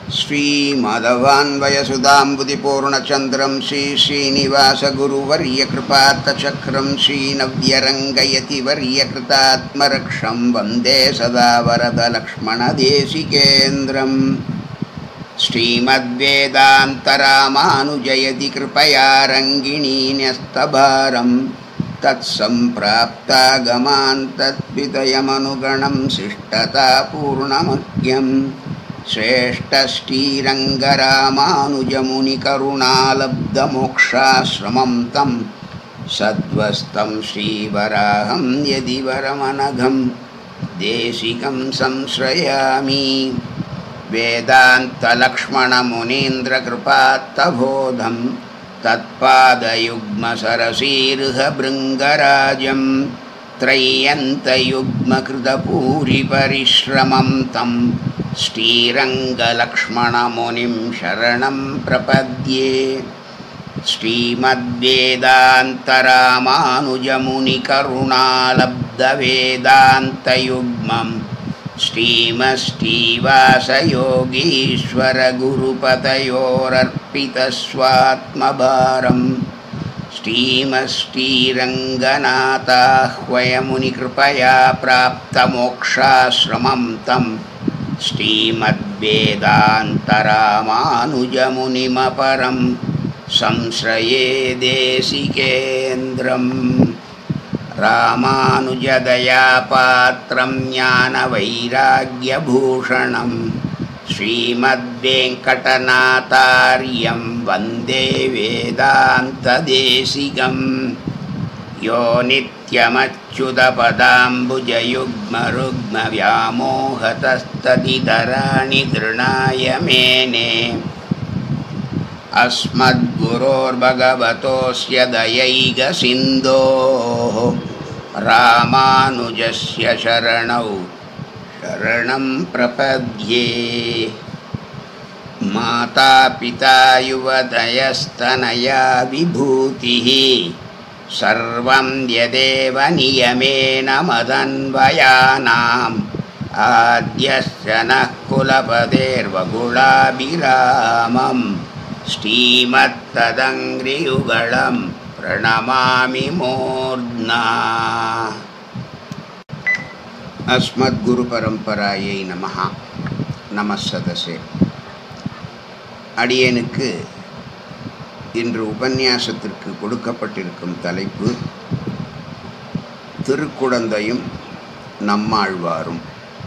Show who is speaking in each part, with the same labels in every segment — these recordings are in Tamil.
Speaker 1: श्रीमाधवान्वयसुधाम्बुधिपूर्णचन्द्रं श्रीश्रीनिवासगुरुवर्यकृपात्तचक्रं श्रीनव्यरङ्गयतिवर्यकृतात्मरक्षं वन्दे सदा वरदलक्ष्मणदेशिकेन्द्रम् श्रीमद्वेदान्तरामानुजयति कृपया रङ्गिणी न्यस्तभारं तत्सम्प्राप्तागमान् तद्विदयमनुगणं शिष्टतापूर्णमज्ञम् श्रेष्ठश्रीरङ्गरामानुजमुनिकरुणालब्धमोक्षाश्रमं तं सद्वस्तं श्रीवराहं यदि वरमनघं देशिकं संश्रयामि वेदान्तलक्ष्मणमुनीन्द्रकृपात्तबोधं तत्पादयुग्मसरसीर्हभृङ्गराजं त्रय्यन्तयुग्मकृतपूरिपरिश्रमं तं श्रीरङ्गलक्ष्मणमुनिं शरणं प्रपद्ये श्रीमद्वेदान्तरामानुजमुनिकरुणालब्धवेदान्तयुग्मम् श्रीमश्रीवासयोगीश्वरगुरुपतयोरर्पितस्वात्मभारं श्रीमश्रीरङ्गनाथाह्वयमुनिकृपया प्राप्तमोक्षाश्रमं तं श्रीमद्वेदान्तरामानुजमुनिमपरं संश्रये देशिकेन्द्रम् रामानुजदयापात्रं ज्ञानवैराग्यभूषणं श्रीमद्वेङ्कटनाथार्यं वन्दे वेदान्तदेशिकं यो नित्यमच्युतपदाम्बुजयुग्मरुग्मव्यामोहतस्तदितराणि तृणाय मेने अस्मद्गुरोर्भगवतोऽस्य दयैकसिन्धोः रामानुजस्य शरणौ शरणं प्रपद्ये मातापिता युवतयस्तनया विभूतिः सर्वं यदेव नियमेन मदन्वयानाम् आद्यस्य नः कुलपतेर्वगुणाभिरामम् श्रीमत्तदङ्घ्रियुगलं प्रणमामि मूर्ध्ना அஸ்மத்குருபரம்பராயை நமஹ நமசதசே அடியனுக்கு இன்று உபன்யாசத்திற்கு கொடுக்கப்பட்டிருக்கும் தலைப்பு திருக்குடந்தையும் நம்மாழ்வாரும்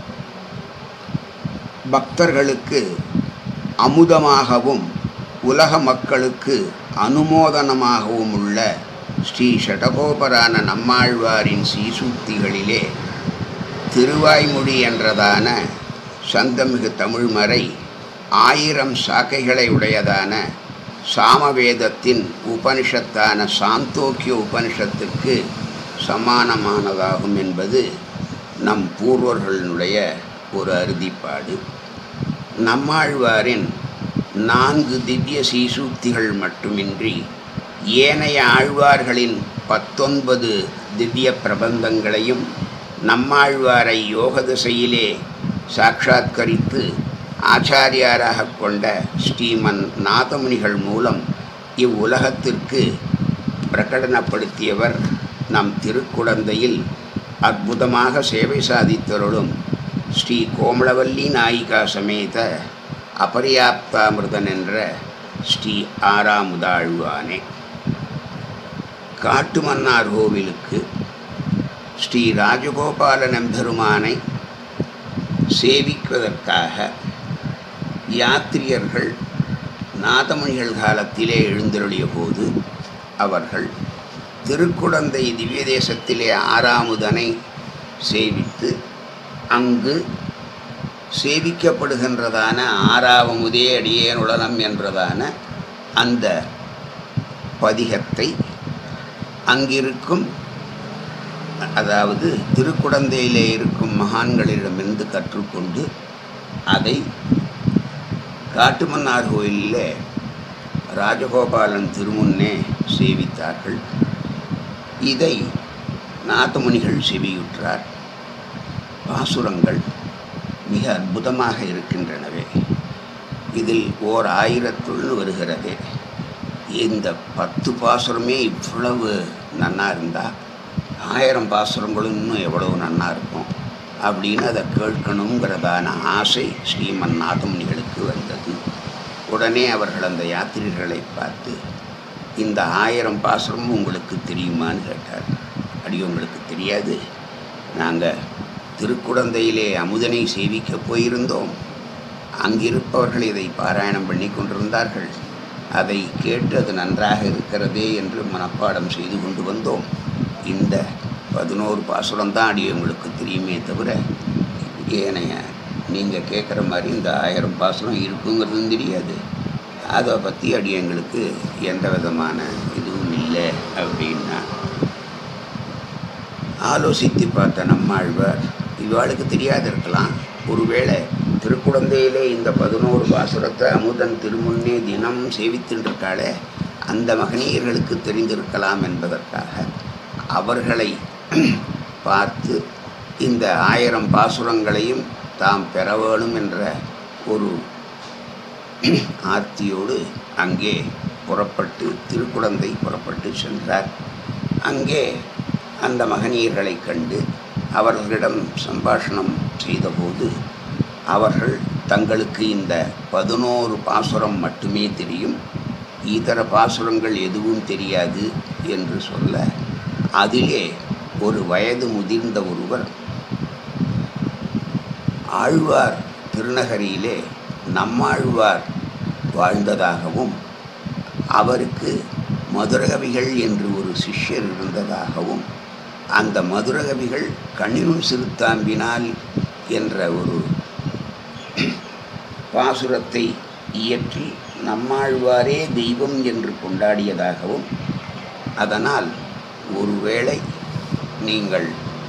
Speaker 1: பக்தர்களுக்கு அமுதமாகவும் உலக மக்களுக்கு அனுமோதனமாகவும் உள்ள ஸ்ரீ ஷடகோபரான நம்மாழ்வாரின் சீசூக்திகளிலே திருவாய்மொழி என்றதான சந்தமிகு தமிழ்மறை ஆயிரம் சாக்கைகளை உடையதான சாமவேதத்தின் உபனிஷத்தான சாந்தோக்கிய உபனிஷத்துக்கு சமானமானதாகும் என்பது நம் பூர்வர்களுடைய ஒரு அறுதிப்பாடு நம்மாழ்வாரின் நான்கு திவ்ய சீசூக்திகள் மட்டுமின்றி ஏனைய ஆழ்வார்களின் பத்தொன்பது திவ்ய பிரபந்தங்களையும் நம்மாழ்வாரை யோக திசையிலே சாட்சாத்கரித்து ஆச்சாரியாராக கொண்ட ஸ்ரீமன் நாதமுனிகள் மூலம் இவ்வுலகத்திற்கு பிரகடனப்படுத்தியவர் நம் திருக்குடந்தையில் அற்புதமாக சேவை சாதித்தருளும் ஸ்ரீ கோமளவல்லி நாயிகா சமேத அபரியாப்தாமிருதன் என்ற ஸ்ரீ ஆறாமுதாழ்வானே காட்டுமன்னார் கோவிலுக்கு ஸ்ரீ ராஜகோபால நம்பெருமானை சேவிப்பதற்காக யாத்திரியர்கள் நாதமணிகள் காலத்திலே எழுந்தருளிய போது அவர்கள் திருக்குடந்தை திவ்ய தேசத்திலே ஆறாமுதனை சேவித்து அங்கு சேவிக்கப்படுகின்றதான ஆறாவமுதே அடியேனுடலம் என்றதான அந்த பதிகத்தை அங்கிருக்கும் அதாவது திருக்குடந்தையிலே இருக்கும் மகான்களிடமிருந்து கற்றுக்கொண்டு அதை காட்டுமன்னார் கோயிலில் ராஜகோபாலன் திருமுன்னே சேவித்தார்கள் இதை நாதமுனிகள் செவியுற்றார் பாசுரங்கள் மிக அற்புதமாக இருக்கின்றனவே இதில் ஓர் ஆயிரத்துள்னு வருகிறது இந்த பத்து பாசுரமே இவ்வளவு நன்னா இருந்தால் ஆயிரம் பாசுரங்களும் இன்னும் எவ்வளவு நன்னா இருக்கும் அப்படின்னு அதை கேட்கணுங்கிறதான ஆசை ஸ்ரீமன் நாதமுனிகளுக்கு வந்தது உடனே அவர்கள் அந்த யாத்திரிகளை பார்த்து இந்த ஆயிரம் பாசுரமும் உங்களுக்கு தெரியுமான்னு கேட்டார் அடி உங்களுக்கு தெரியாது நாங்கள் திருக்குடந்தையிலே அமுதனை சேவிக்க போயிருந்தோம் அங்கிருப்பவர்கள் இதை பாராயணம் பண்ணி கொண்டிருந்தார்கள் அதை கேட்டு அது நன்றாக இருக்கிறதே என்று மனப்பாடம் செய்து கொண்டு வந்தோம் இந்த பதினோரு பாசுரம் தான் அடி உங்களுக்கு தெரியுமே தவிர ஏனைய நீங்கள் கேட்குற மாதிரி இந்த ஆயிரம் பாசுரம் இருக்குங்கிறதும் தெரியாது அதை பற்றி அடி எங்களுக்கு எந்த விதமான இதுவும் இல்லை அப்படின்னா ஆலோசித்து பார்த்த நம்மாழ்வார் இவாளுக்கு தெரியாது இருக்கலாம் ஒருவேளை திருக்குழந்தையிலே இந்த பதினோரு பாசுரத்தை அமுதன் திருமுன்னே தினம் சேவித்துருக்காளே அந்த மகனீயர்களுக்கு தெரிந்திருக்கலாம் என்பதற்காக அவர்களை பார்த்து இந்த ஆயிரம் பாசுரங்களையும் தாம் பெற வேணும் என்ற ஒரு ஆர்த்தியோடு அங்கே புறப்பட்டு திருக்குழந்தை புறப்பட்டு சென்றார் அங்கே அந்த மகனீயர்களை கண்டு அவர்களிடம் சம்பாஷணம் செய்தபோது அவர்கள் தங்களுக்கு இந்த பதினோரு பாசுரம் மட்டுமே தெரியும் இதர பாசுரங்கள் எதுவும் தெரியாது என்று சொல்ல அதிலே ஒரு வயது முதிர்ந்த ஒருவர் ஆழ்வார் திருநகரியிலே நம்மாழ்வார் வாழ்ந்ததாகவும் அவருக்கு மதுரகவிகள் என்று ஒரு சிஷ்யர் இருந்ததாகவும் அந்த மதுரகவிகள் கண்ணினும் சிறுத்தாம்பினால் என்ற ஒரு பாசுரத்தை இயற்றி நம்மாழ்வாரே தெய்வம் என்று கொண்டாடியதாகவும் அதனால் ஒருவேளை நீங்கள்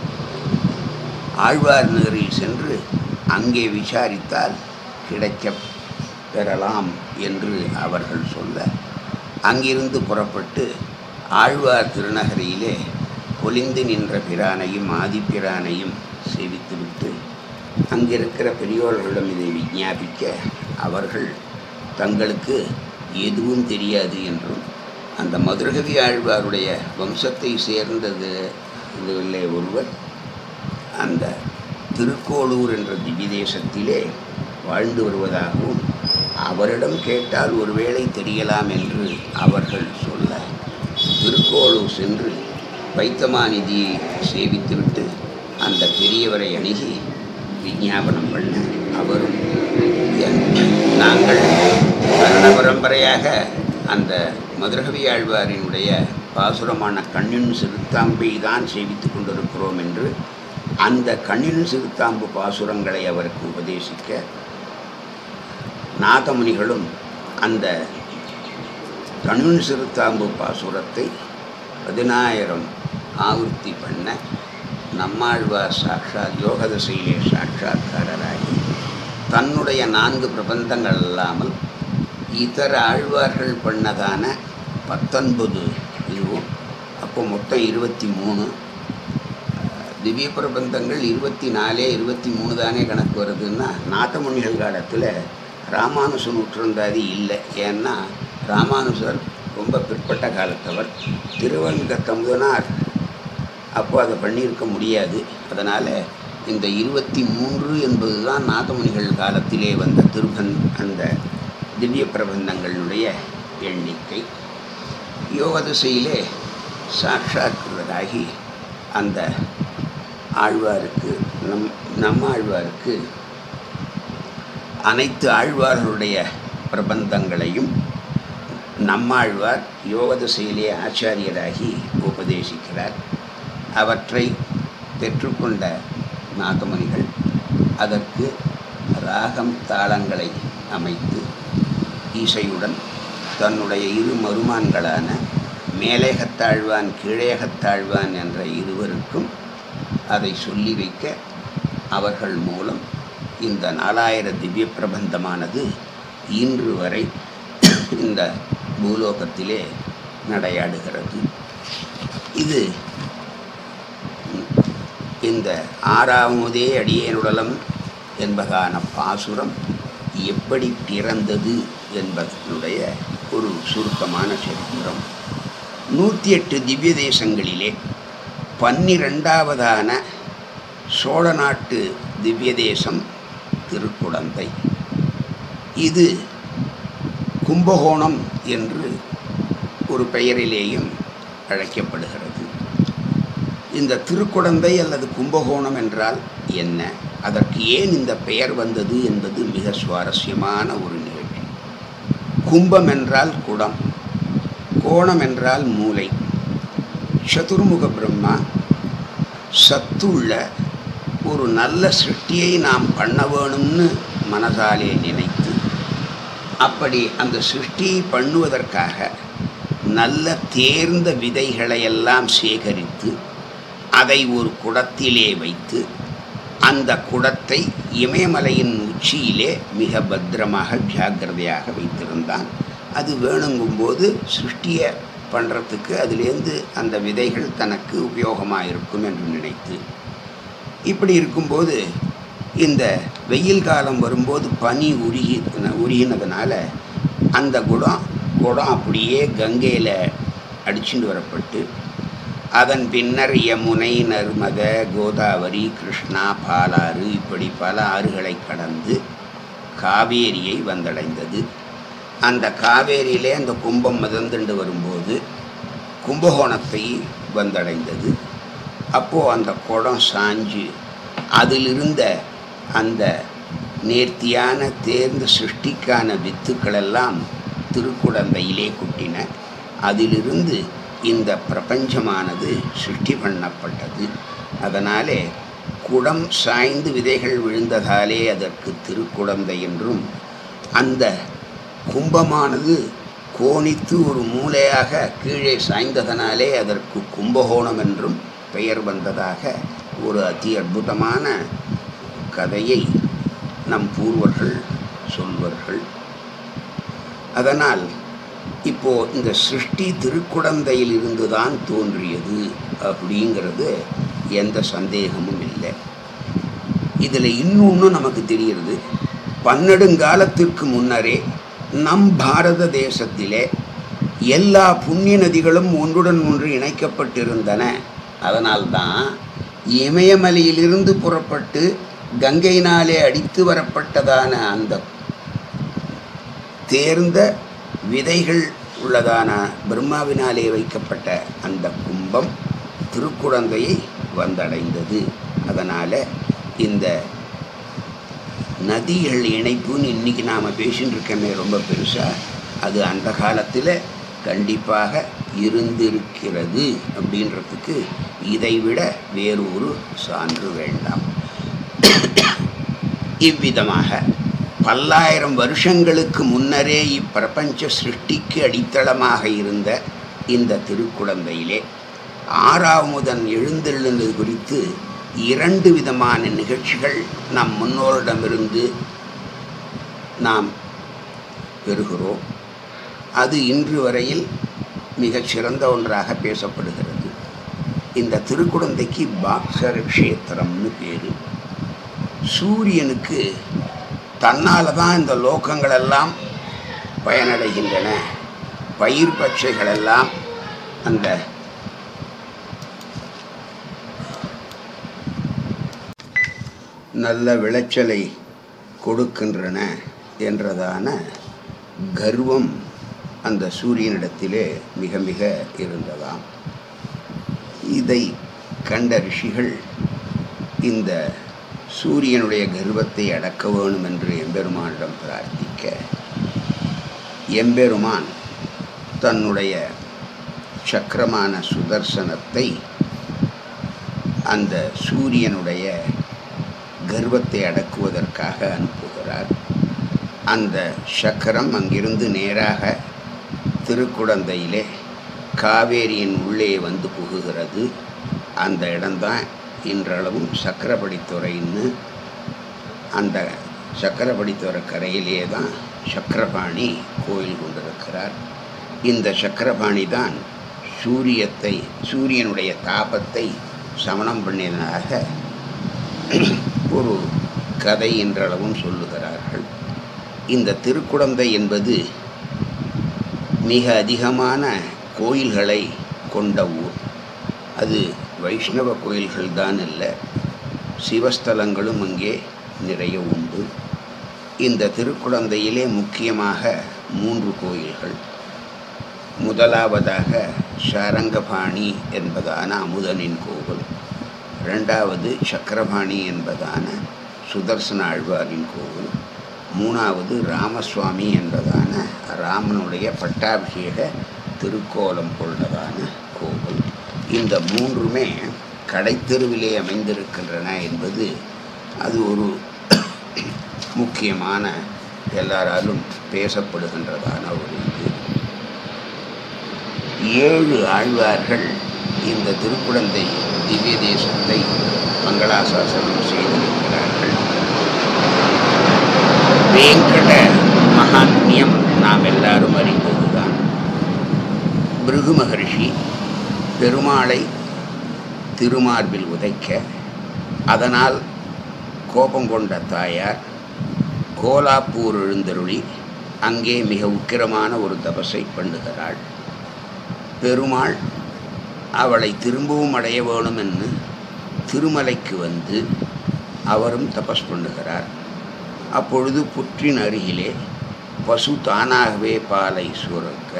Speaker 1: ஆழ்வார் நகரில் சென்று அங்கே விசாரித்தால் கிடைக்கப் பெறலாம் என்று அவர்கள் சொல்ல அங்கிருந்து புறப்பட்டு ஆழ்வார் திருநகரியிலே பொலிந்து நின்ற பிரானையும் ஆதிப்பிரானையும் சேவித்துவிட்டு அங்கிருக்கிற பெரியோர்களிடம் இதை விஞ்ஞாபிக்க அவர்கள் தங்களுக்கு எதுவும் தெரியாது என்றும் அந்த மதுரகவி ஆழ்வாருடைய வம்சத்தை சேர்ந்தது இதிலே ஒருவர் அந்த திருக்கோளூர் என்ற திவ்யதேசத்திலே வாழ்ந்து வருவதாகவும் அவரிடம் கேட்டால் ஒருவேளை தெரியலாம் என்று அவர்கள் சொல்ல திருக்கோளூர் சென்று வைத்தமாநிதியை சேவித்துவிட்டு அந்த பெரியவரை அணுகி விஞ்ஞாபனம் பண்ண அவரும் என் நாங்கள் வருண பரம்பரையாக அந்த மதுரகவி ஆழ்வாரினுடைய பாசுரமான கண்ணின் சிறுத்தாம்பை தான் சேவித்து கொண்டிருக்கிறோம் என்று அந்த கண்ணின் சிறுத்தாம்பு பாசுரங்களை அவருக்கு உபதேசிக்க நாதமுனிகளும் அந்த கண்ணின் சிறுத்தாம்பு பாசுரத்தை பதினாயிரம் ஆவர்த்தி பண்ண நம்மாழ்வார் சாட்சாத் யோக திசையிலே சாட்சாத்காரராகி தன்னுடைய நான்கு பிரபந்தங்கள் அல்லாமல் இதர ஆழ்வார்கள் பண்ணதான பத்தொன்பது இதுவும் அப்போ மொத்தம் இருபத்தி மூணு திவ்ய பிரபந்தங்கள் இருபத்தி நாலே இருபத்தி மூணு தானே கணக்கு வருதுன்னா நாட்டமுனிகள் காலத்தில் ராமானுச நூற்றந்தாதி இல்லை ஏன்னா ராமானுசர் ரொம்ப பிற்பட்ட காலத்தவர் திருவங்க தமுதனார் அப்போ அதை பண்ணியிருக்க முடியாது அதனால் இந்த இருபத்தி மூன்று என்பது தான் நாதமுனிகள் காலத்திலே வந்த திருபன் அந்த திவ்ய பிரபந்தங்களுடைய எண்ணிக்கை யோக திசையிலே சாட்சாத்கிருதராகி அந்த ஆழ்வாருக்கு நம் நம்ம ஆழ்வாருக்கு அனைத்து ஆழ்வார்களுடைய பிரபந்தங்களையும் நம்மாழ்வார் யோக திசையிலே ஆச்சாரியராகி உபதேசிக்கிறார் அவற்றை பெற்றுக்கொண்ட நாகமுனிகள் அதற்கு ராகம் தாளங்களை அமைத்து இசையுடன் தன்னுடைய இரு மருமான்களான மேலேகத்தாழ்வான் கீழேகத்தாழ்வான் என்ற இருவருக்கும் அதை சொல்லி வைக்க அவர்கள் மூலம் இந்த நாலாயிர திவ்ய பிரபந்தமானது இன்று வரை இந்த பூலோகத்திலே நடையாடுகிறது இது இந்த ஆறாவதே அடியேனுடலம் என்பதான பாசுரம் எப்படி பிறந்தது என்பதனுடைய ஒரு சுருக்கமான சரித்திரம் நூற்றி எட்டு திவ்ய தேசங்களிலே பன்னிரெண்டாவதான சோழ நாட்டு திவ்ய தேசம் திருக்குடந்தை இது கும்பகோணம் என்று ஒரு பெயரிலேயும் அழைக்கப்படுகிறது இந்த திருக்குடந்தை அல்லது கும்பகோணம் என்றால் என்ன அதற்கு ஏன் இந்த பெயர் வந்தது என்பது மிக சுவாரஸ்யமான ஒரு நிகழ்ச்சி கும்பம் என்றால் குடம் கோணம் என்றால் மூலை சதுர்முக பிரம்மா சத்துள்ள ஒரு நல்ல சிருஷ்டியை நாம் பண்ண வேணும்னு மனதாலே நினைத்து அப்படி அந்த சிருஷ்டியை பண்ணுவதற்காக நல்ல தேர்ந்த விதைகளை எல்லாம் சேகரித்து அதை ஒரு குடத்திலே வைத்து அந்த குடத்தை இமயமலையின் உச்சியிலே மிக பத்திரமாக ஜாக்கிரதையாக வைத்திருந்தான் அது வேணுங்கும்போது சிருஷ்டியை பண்ணுறதுக்கு அதிலேருந்து அந்த விதைகள் தனக்கு உபயோகமாக இருக்கும் என்று நினைத்து இப்படி இருக்கும்போது இந்த வெயில் காலம் வரும்போது பனி உருகி உருகினதுனால அந்த குடம் குடம் அப்படியே கங்கையில் அடிச்சுட்டு வரப்பட்டு அதன் பின்னர் யமுனை நர்மத கோதாவரி கிருஷ்ணா பாலாறு இப்படி பல ஆறுகளை கடந்து காவேரியை வந்தடைந்தது அந்த காவேரியிலே அந்த கும்பம் மிதந்துண்டு வரும்போது கும்பகோணத்தை வந்தடைந்தது அப்போது அந்த குடம் சாஞ்சு அதிலிருந்த அந்த நேர்த்தியான தேர்ந்த சிருஷ்டிக்கான வித்துக்களெல்லாம் திருக்குடந்தையிலே குட்டின அதிலிருந்து இந்த பிரபஞ்சமானது சிருஷ்டி பண்ணப்பட்டது அதனாலே குடம் சாய்ந்து விதைகள் விழுந்ததாலே அதற்கு திருக்குடந்தை என்றும் அந்த கும்பமானது கோணித்து ஒரு மூலையாக கீழே சாய்ந்ததனாலே அதற்கு கும்பகோணம் என்றும் பெயர் வந்ததாக ஒரு அதி அற்புதமான கதையை நம் பூர்வர்கள் சொல்வார்கள் அதனால் இப்போ இந்த சிருஷ்டி திருக்குடந்தையில் இருந்து தான் தோன்றியது அப்படிங்கிறது எந்த சந்தேகமும் இல்லை இதில் இன்னொன்று நமக்கு தெரிகிறது பன்னெடுங்காலத்திற்கு முன்னரே நம் பாரத தேசத்திலே எல்லா புண்ணிய நதிகளும் ஒன்றுடன் ஒன்று இணைக்கப்பட்டிருந்தன அதனால்தான் இமயமலையிலிருந்து புறப்பட்டு கங்கையினாலே அடித்து வரப்பட்டதான அந்த தேர்ந்த விதைகள் உள்ளதான பிரம்மாவினாலே வைக்கப்பட்ட அந்த கும்பம் திருக்குழந்தையை வந்தடைந்தது அதனால் இந்த நதிகள் இணைப்புன்னு இன்றைக்கி நாம் பேசின்னு இருக்கோமே ரொம்ப பெருசாக அது அந்த காலத்தில் கண்டிப்பாக இருந்திருக்கிறது அப்படின்றதுக்கு இதைவிட வேறு ஒரு சான்று வேண்டாம் இவ்விதமாக பல்லாயிரம் வருஷங்களுக்கு முன்னரே இப்பிரபஞ்ச சிருஷ்டிக்கு அடித்தளமாக இருந்த இந்த திருக்குழந்தையிலே ஆறாவமுதன் எழுந்தெழுந்தது குறித்து இரண்டு விதமான நிகழ்ச்சிகள் நம் முன்னோரிடமிருந்து நாம் பெறுகிறோம் அது இன்று வரையில் மிகச் சிறந்த ஒன்றாக பேசப்படுகிறது இந்த திருக்குழந்தைக்கு பாக்ஸர் க்ஷேத்திரம்னு பேர் சூரியனுக்கு தன்னால் தான் இந்த லோகங்களெல்லாம் பயனடைகின்றன பயிர் பச்சைகளெல்லாம் அந்த நல்ல விளைச்சலை கொடுக்கின்றன என்றதான கர்வம் அந்த சூரியனிடத்திலே மிக மிக இருந்ததாம் இதை கண்ட ரிஷிகள் இந்த சூரியனுடைய கர்வத்தை அடக்க வேணும் என்று எம்பெருமானிடம் பிரார்த்திக்க எம்பெருமான் தன்னுடைய சக்கரமான சுதர்சனத்தை அந்த சூரியனுடைய கர்வத்தை அடக்குவதற்காக அனுப்புகிறார் அந்த சக்கரம் அங்கிருந்து நேராக திருக்குடந்தையிலே காவேரியின் உள்ளே வந்து புகுகிறது அந்த இடம்தான் இன்றளவும் சக்கரப்படித்துறைன்னு அந்த சக்கரப்படித்துறை கரையிலே தான் சக்கரபாணி கோயில் கொண்டிருக்கிறார் இந்த சக்கரபாணி தான் சூரியத்தை சூரியனுடைய தாபத்தை சமணம் பண்ணியதாக ஒரு கதை என்றளவும் சொல்லுகிறார்கள் இந்த திருக்குடந்தை என்பது மிக அதிகமான கோயில்களை கொண்ட ஊர் அது வைஷ்ணவ கோயில்கள் தான் இல்லை சிவஸ்தலங்களும் அங்கே நிறைய உண்டு இந்த திருக்குழந்தையிலே முக்கியமாக மூன்று கோயில்கள் முதலாவதாக சாரங்கபாணி என்பதான அமுதனின் கோவில் ரெண்டாவது சக்கரபாணி என்பதான சுதர்சன ஆழ்வாரின் கோவில் மூணாவது ராமசுவாமி என்பதான ராமனுடைய பட்டாபிஷேக திருக்கோலம் கொண்டதான கோவில் இந்த மூன்றுமே கடைத்தெருவிலே அமைந்திருக்கின்றன என்பது அது ஒரு முக்கியமான எல்லாராலும் பேசப்படுகின்றதான ஒரு இது ஏழு ஆழ்வார்கள் இந்த திருக்குடந்தை திவ்ய தேசத்தை மங்களாசாசனம் செய்திருக்கிறார்கள் வேங்கட மகாத்மியம் நாம் எல்லாரும் அறிந்ததுதான் பிருகு மகர்ஷி பெருமாளை திருமார்பில் உதைக்க அதனால் கோபம் கொண்ட தாயார் கோலாப்பூர் எழுந்தருளி அங்கே மிக உக்கிரமான ஒரு தபஸை பண்ணுகிறாள் பெருமாள் அவளை திரும்பவும் அடைய வேணும் என்று திருமலைக்கு வந்து அவரும் தபஸ் பண்ணுகிறார் அப்பொழுது புற்றின் அருகிலே பசு தானாகவே பாலை சுரக்க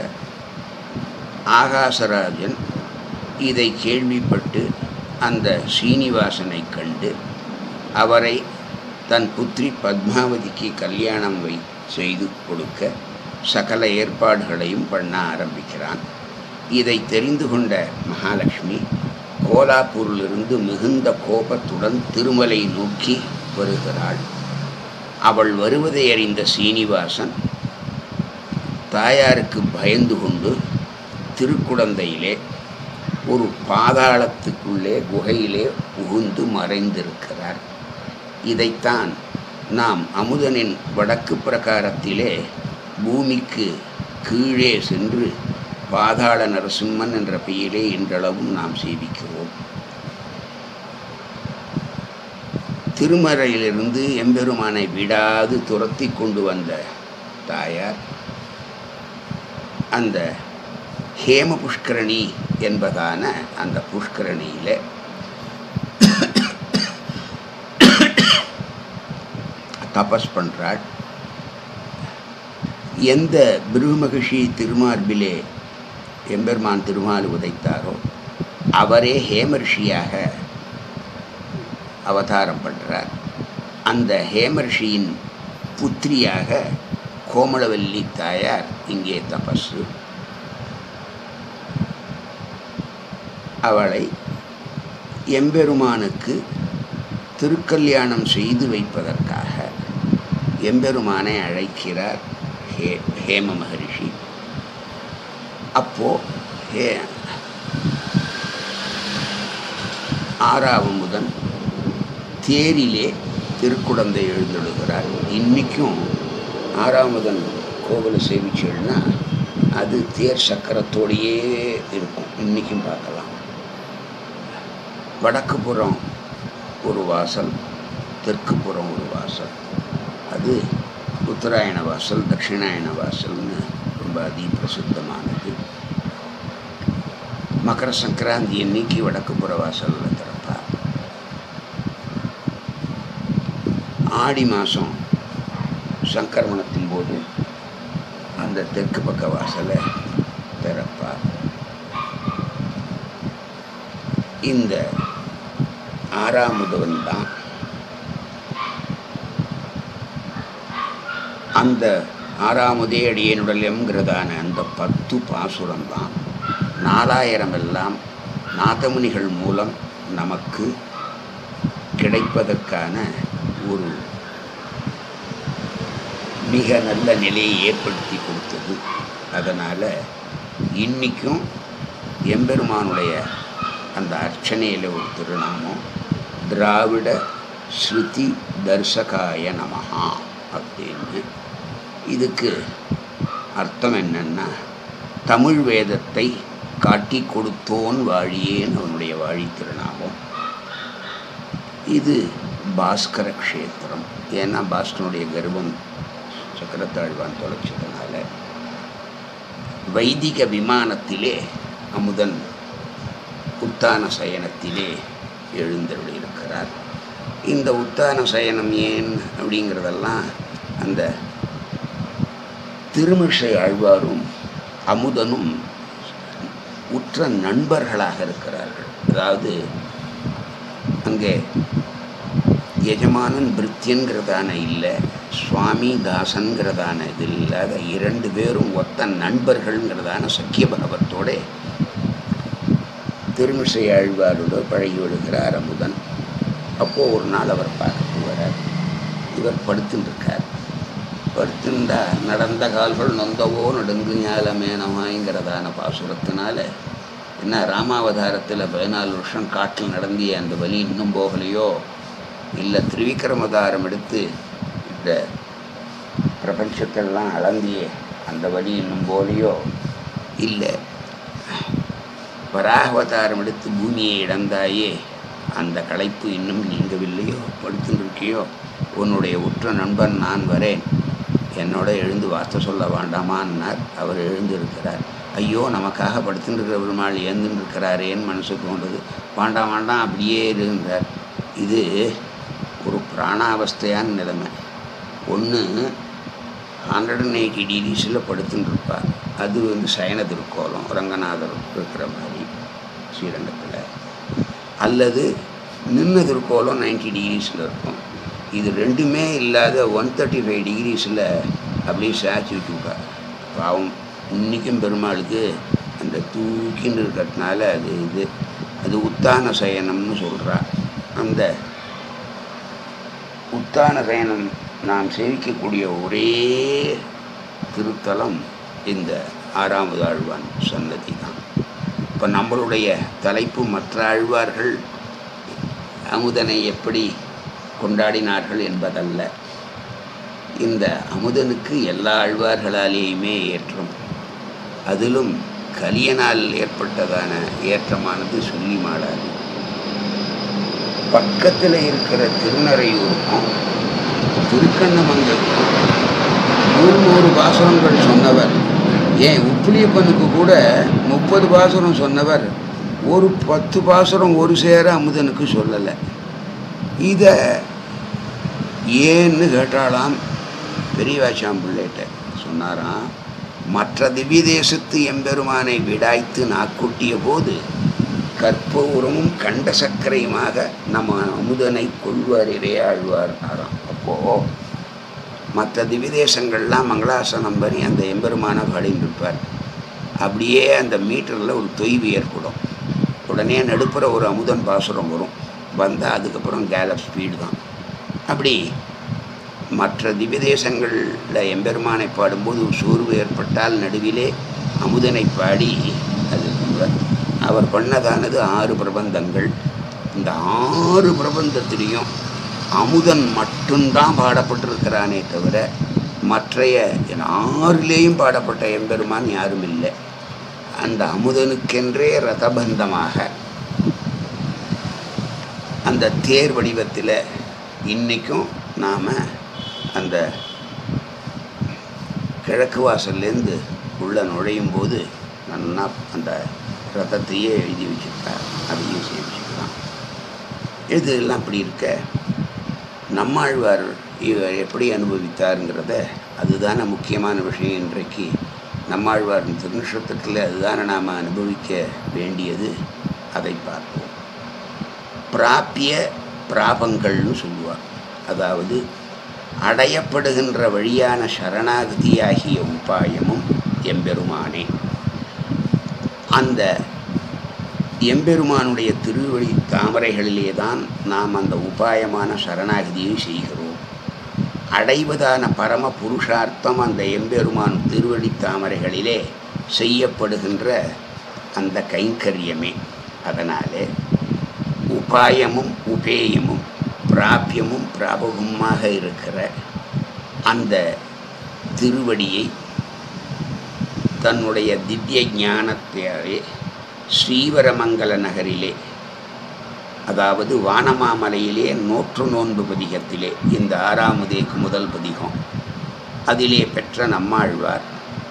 Speaker 1: ஆகாசராஜன் இதை கேள்விப்பட்டு அந்த சீனிவாசனை கண்டு அவரை தன் புத்திரி பத்மாவதிக்கு கல்யாணம் வை செய்து கொடுக்க சகல ஏற்பாடுகளையும் பண்ண ஆரம்பிக்கிறான் இதை தெரிந்து கொண்ட மகாலட்சுமி கோலாப்பூரிலிருந்து மிகுந்த கோபத்துடன் திருமலை நோக்கி வருகிறாள் அவள் வருவதை அறிந்த சீனிவாசன் தாயாருக்கு பயந்து கொண்டு திருக்குடந்தையிலே ஒரு பாதாளத்துக்குள்ளே குகையிலே புகுந்து மறைந்திருக்கிறார் இதைத்தான் நாம் அமுதனின் வடக்கு பிரகாரத்திலே பூமிக்கு கீழே சென்று பாதாள நரசிம்மன் என்ற பெயரிலே இன்றளவும் நாம் சேவிக்கிறோம் திருமறையிலிருந்து எம்பெருமானை விடாது துரத்தி கொண்டு வந்த தாயார் அந்த ஹேம புஷ்கரணி என்பதான அந்த புஷ்கரணியில் தபஸ் பண்ணுறாள் எந்த பிருமகிஷி திருமார்பிலே எம்பெருமான் திருமால் உதைத்தாரோ அவரே ஹேமர்ஷியாக அவதாரம் பண்ணுறார் அந்த ஹேமர்ஷியின் புத்திரியாக கோமளவல்லி தாயார் இங்கே தபஸு அவளை எம்பெருமானுக்கு திருக்கல்யாணம் செய்து வைப்பதற்காக எம்பெருமானை அழைக்கிறார் ஹே ஹேம மகரிஷி அப்போ ஹே ஆறாவமுதன் தேரிலே திருக்குடந்தை எழுந்தெழுகிறார் இன்றைக்கும் ஆறாவதன் கோவிலை சேவிச்சேன்னா அது தேர் சக்கரத்தோடையே இருக்கும் இன்றைக்கும் பார்க்கலாம் வடக்கு புறம் ஒரு வாசல் தெற்கு புறம் ஒரு வாசல் அது உத்தராயண வாசல் தட்சிணாயன வாசல்னு ரொம்ப அதி பிரசித்தமானது மகர சங்கராந்தி அன்னைக்கு வடக்கு புற வாசலில் திறப்பார் ஆடி மாதம் சங்கரமணத்தின் போது அந்த தெற்கு பக்க வாசலை திறப்பார் இந்த ஆறாமுதவன் தான் அந்த ஆறாமுதே அடியனுடலம்ங்கிறதான அந்த பத்து பாசுரம் தான் நாலாயிரம் எல்லாம் நாதமுனிகள் மூலம் நமக்கு கிடைப்பதற்கான ஒரு மிக நல்ல நிலையை ஏற்படுத்தி கொடுத்தது அதனால் இன்றைக்கும் எம்பெருமானுடைய அந்த அர்ச்சனையில் ஒரு திருநாமம் திராவிட ஸ்ருதி தர்சகாய நமஹா அப்படின்னு இதுக்கு அர்த்தம் என்னன்னா தமிழ் வேதத்தை காட்டி கொடுத்தோன் வாழியேன்னு அவனுடைய வாழி திருநாமம் இது பாஸ்கர க்ஷேத்திரம் ஏன்னா பாஸ்கரனுடைய கர்வம் சக்கரத்தாழ்வான் தொலைச்சதுனால வைதிக விமானத்திலே அமுதன் உத்தான சயனத்திலே எழுந்தருளியிருக்கிறார் இந்த உத்தான சயனம் ஏன் அப்படிங்கிறதெல்லாம் அந்த திருமிஷை ஆழ்வாரும் அமுதனும் உற்ற நண்பர்களாக இருக்கிறார்கள் அதாவது அங்கே எஜமானன் பிருத்தியன்கிறதான இல்லை சுவாமி தாசன்கிறதான இது இல்லாத இரண்டு பேரும் ஒத்த நண்பர்கள்ங்கிறதான சக்கியபாவத்தோட திருமிசை ஆழ்வாரோடு பழகி விடுகிறார் அமுதன் அப்போது ஒரு நாள் அவர் பார்க்க வரார் இவர் படுத்துட்டு இருக்கார் படுத்திருந்தா நடந்த கால்கள் நொந்தவோ நடுங்கு ஞாலமேனமாய்ங்கிறதான பாசுரத்தினால என்ன ராமாவதாரத்தில் பதினாலு வருஷம் காட்டில் நடந்திய அந்த வலி இன்னும் போகலையோ இல்லை திருவிக்கிரமதாரம் எடுத்து இந்த பிரபஞ்சத்தெல்லாம் அளந்தியே அந்த வலி இன்னும் போகலையோ இல்லை வராகவதாரம் எடுத்து பூமியை இழந்தாயே அந்த களைப்பு இன்னும் நீங்கவில்லையோ படுத்துருக்கியோ உன்னுடைய உற்ற நண்பன் நான் வரேன் என்னோட எழுந்து வார்த்தை சொல்ல வேண்டாமான்னார் அவர் எழுந்திருக்கிறார் ஐயோ நமக்காக படுத்துட்டு பெருமாள் ஏந்துன்னு இருக்கிறாரேன்னு மனசு தோன்றுது வேண்டாம் வேண்டாம் அப்படியே இருந்தார் இது ஒரு பிராணாவஸ்தையான நிலைமை ஒன்று ஹண்ட்ரட் அண்ட் எயிட்டி டிகிரிஸில் படுத்துட்டு இருப்பார் அது வந்து சயன திருக்கோலம் ரங்கநாதர் இருக்கிற மாதிரி ஸ்ரீரங்கத்தில் அல்லது நின்ன திருக்கோலம் நைன்டி டிகிரிஸில் இருக்கும் இது ரெண்டுமே இல்லாத ஒன் தேர்ட்டி ஃபைவ் டிகிரிஸில் அப்படியே சாச்சி விட்டுருக்கார் பாவம் இன்றைக்கும் பெருமாளுக்கு அந்த தூக்கின்னு இருக்கிறதுனால அது இது அது உத்தான சயனம்னு சொல்கிறா அந்த உத்தான சயனம் நாம் சேவிக்கக்கூடிய ஒரே திருத்தலம் இந்த ஆறாவது ஆழ்வான் சன்னதி தான் இப்போ நம்மளுடைய தலைப்பு மற்ற ஆழ்வார்கள் அமுதனை எப்படி கொண்டாடினார்கள் என்பதல்ல இந்த அமுதனுக்கு எல்லா ஆழ்வார்களாலேயுமே ஏற்றம் அதிலும் கலியனால் ஏற்பட்டதான ஏற்றமானது சொல்லி மாடாது பக்கத்தில் இருக்கிற திருநறையூருக்கும் திருக்கண்ணமங்கலுக்கும் நூறு நூறு பாசுரங்கள் சொன்னவர் ஏன் உப்புளியப்பனுக்கு கூட முப்பது பாசுரம் சொன்னவர் ஒரு பத்து பாசுரம் ஒரு சேர அமுதனுக்கு சொல்லலை இதை ஏன்னு கேட்டாலாம் பெரியவாச்சாம் பிள்ளைகிட்ட சொன்னாராம் மற்ற திவ்ய தேசத்து எம்பெருமானை விடாய்த்து நாக்குட்டிய போது கற்பூரமும் கண்ட சர்க்கரையுமாக நம்ம அமுதனை கொள்வாரிலே ஆழ்வார் ஆறாம் அப்போது மற்ற திவிதேசங்கள்லாம் மங்களாசனம் பண்ணி அந்த எம்பெருமான பாடின்னு இருப்பார் அப்படியே அந்த மீட்டரில் ஒரு தொய்வு ஏற்படும் உடனே நடுப்புற ஒரு அமுதன் பாசுரம் வரும் வந்தால் அதுக்கப்புறம் கேலப் ஸ்பீடு தான் அப்படி மற்ற திவ்யதேசங்களில் எம்பெருமானை பாடும்போது ஒரு சோர்வு ஏற்பட்டால் நடுவிலே அமுதனை பாடி அது பண்ணுவார். அவர் பண்ணதானது ஆறு பிரபந்தங்கள் இந்த ஆறு பிரபந்தத்திலையும் அமுதன் மட்டும்தான் பாடப்பட்டிருக்கிறானே தவிர மற்றைய ஆறிலேயும் பாடப்பட்ட எம்பெருமான் யாரும் இல்லை அந்த அமுதனுக்கென்றே ரதபந்தமாக அந்த தேர் வடிவத்தில் இன்றைக்கும் நாம் அந்த கிழக்கு வாசல்லேருந்து உள்ளே நுழையும் போது நல்லா அந்த ரதத்தையே எழுதி வச்சுருக்கார் அதையும் சேமிச்சுக்கலாம் இதெல்லாம் அப்படி இருக்க நம்மாழ்வார் இவர் எப்படி அனுபவித்தாருங்கிறத அதுதானே முக்கியமான விஷயம் இன்றைக்கு நம்மாழ்வாரின் திருநட்சத்திரத்தில் அதுதானே நாம் அனுபவிக்க வேண்டியது அதை பார்ப்போம் பிராப்பிய பிராபங்கள்னு சொல்லுவார் அதாவது அடையப்படுகின்ற வழியான சரணாகதியாகிய உபாயமும் எம்பெருமானே அந்த எம்பெருமானுடைய திருவழி தாமரைகளிலே தான் நாம் அந்த உபாயமான சரணாகதியை செய்கிறோம் அடைவதான பரம புருஷார்த்தம் அந்த எம்பெருமான் திருவடி தாமரைகளிலே செய்யப்படுகின்ற அந்த கைங்கரியமே அதனாலே உபாயமும் உபேயமும் பிராபியமும் பிராபகமாக இருக்கிற அந்த திருவடியை தன்னுடைய திவ்ய ஞானத்தையே ஸ்ரீவரமங்கல நகரிலே அதாவது வானமாமலையிலே நூற்று நோன்பு பதிகத்திலே இந்த ஆறாமுதேக்கு முதல் பதிகம் அதிலே பெற்ற நம்மாழ்வார்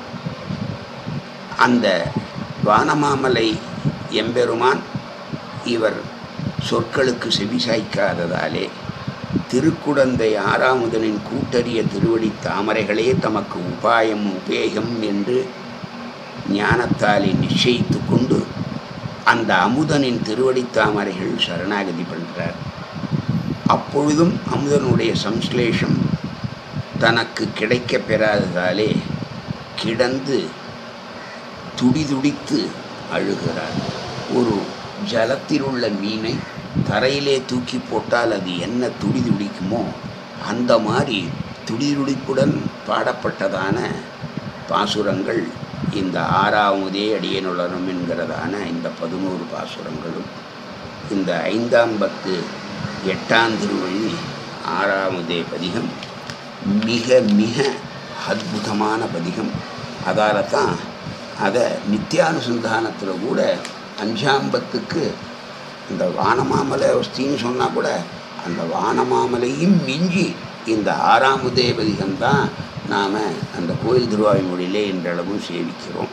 Speaker 1: அந்த வானமாமலை எம்பெருமான் இவர் சொற்களுக்கு செவிசாய்க்காததாலே திருக்குடந்தை ஆறாமுதனின் கூட்டறிய திருவடி தாமரைகளே தமக்கு உபாயம் உபேகம் என்று ஞானத்தாலே நிச்சயித்து கொண்டு அந்த அமுதனின் திருவடி தாமரைகள் சரணாகதி பண்ணுறார் அப்பொழுதும் அமுதனுடைய சம்ஸ்லேஷம் தனக்கு கிடைக்கப் பெறாததாலே கிடந்து துடிதுடித்து அழுகிறார் ஒரு ஜலத்தில் உள்ள மீனை தரையிலே தூக்கி போட்டால் அது என்ன துடிதுடிக்குமோ அந்த மாதிரி துடிதுடிப்புடன் பாடப்பட்டதான பாசுரங்கள் இந்த ஆறாவதே அடியனுளரும் என்கிறதான இந்த பதினோரு பாசுரங்களும் இந்த ஐந்தாம் பத்து எட்டாம் திருவழி ஆறாவதே பதிகம் மிக மிக அற்புதமான பதிகம் அதால் தான் அதை நித்தியானுசந்தானத்தில் கூட அஞ்சாம்பத்துக்கு இந்த வானமாமலை வஸ்தின்னு சொன்னால் கூட அந்த வானமாமலையும் மிஞ்சி இந்த ஆறாமுதே பதிகம்தான் நாம் அந்த கோயில் திருவாய்மொழியிலே இன்றளவும் சேவிக்கிறோம்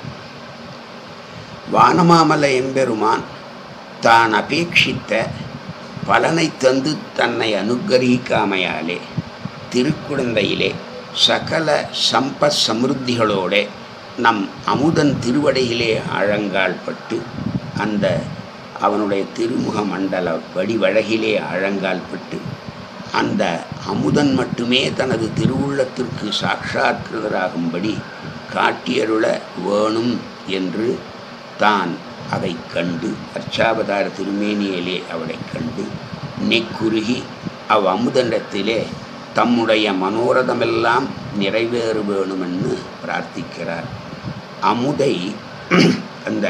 Speaker 1: வானமாமலை எம்பெருமான் தான் அபேட்சித்த பலனை தந்து தன்னை அனுகரிக்காமையாலே திருக்குழந்தையிலே சகல சம்பத் சமிருத்திகளோட நம் அமுதன் திருவடையிலே ஆழங்கால் பட்டு அந்த அவனுடைய திருமுக மண்டல வடிவழகிலே ஆழங்கால் பட்டு அந்த அமுதன் மட்டுமே தனது திருவுள்ளத்திற்கு சாட்சாத்கிருதராகும்படி காட்டியருள வேணும் என்று தான் அதை கண்டு அர்ச்சாவதார திருமேனியிலே அவளை கண்டு நெக்குருகி அவ் அமுதண்டத்திலே தம்முடைய மனோரதமெல்லாம் நிறைவேறு வேணுமென்னு பிரார்த்திக்கிறார் அமுதை அந்த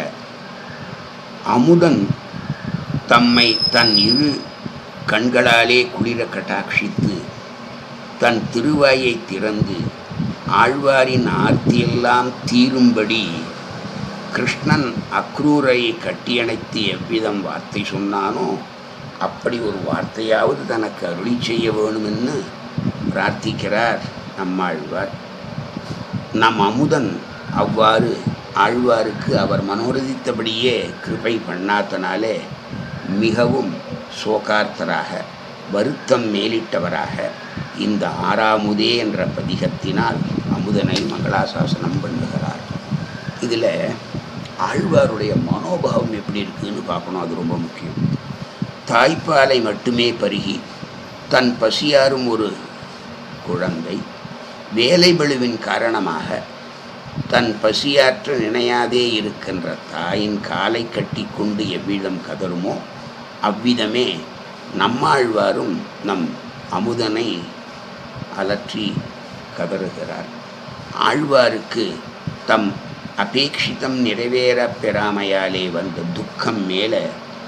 Speaker 1: அமுதன் தம்மை தன் இரு கண்களாலே குளிர கட்டாட்சித்து தன் திருவாயை திறந்து ஆழ்வாரின் ஆர்த்தியெல்லாம் தீரும்படி கிருஷ்ணன் அக்ரூரை கட்டியணைத்து எவ்விதம் வார்த்தை சொன்னானோ அப்படி ஒரு வார்த்தையாவது தனக்கு அருளி செய்ய வேணுமென்னு பிரார்த்திக்கிறார் நம்மாழ்வார் நம் அமுதன் அவ்வாறு ஆழ்வாருக்கு அவர் மனோரதித்தபடியே கிருபை பண்ணாதனாலே மிகவும் சோகார்த்தராக வருத்தம் மேலிட்டவராக இந்த ஆறாமுதே என்ற பதிகத்தினால் அமுதனை மங்களாசாசனம் பண்ணுகிறார் இதில் ஆழ்வாருடைய மனோபாவம் எப்படி இருக்குன்னு பார்க்கணும் அது ரொம்ப முக்கியம் தாய்ப்பாலை மட்டுமே பருகி தன் பசியாரும் ஒரு குழந்தை வேலை பளுவின் காரணமாக தன் பசியாற்ற நினையாதே இருக்கின்ற தாயின் காலை கட்டி கொண்டு எவ்விதம் கதருமோ அவ்விதமே நம்மாழ்வாரும் நம் அமுதனை அலற்றி கதறுகிறார் ஆழ்வாருக்கு தம் அபேட்சிதம் நிறைவேறப் பெறாமையாலே வந்த துக்கம் மேலே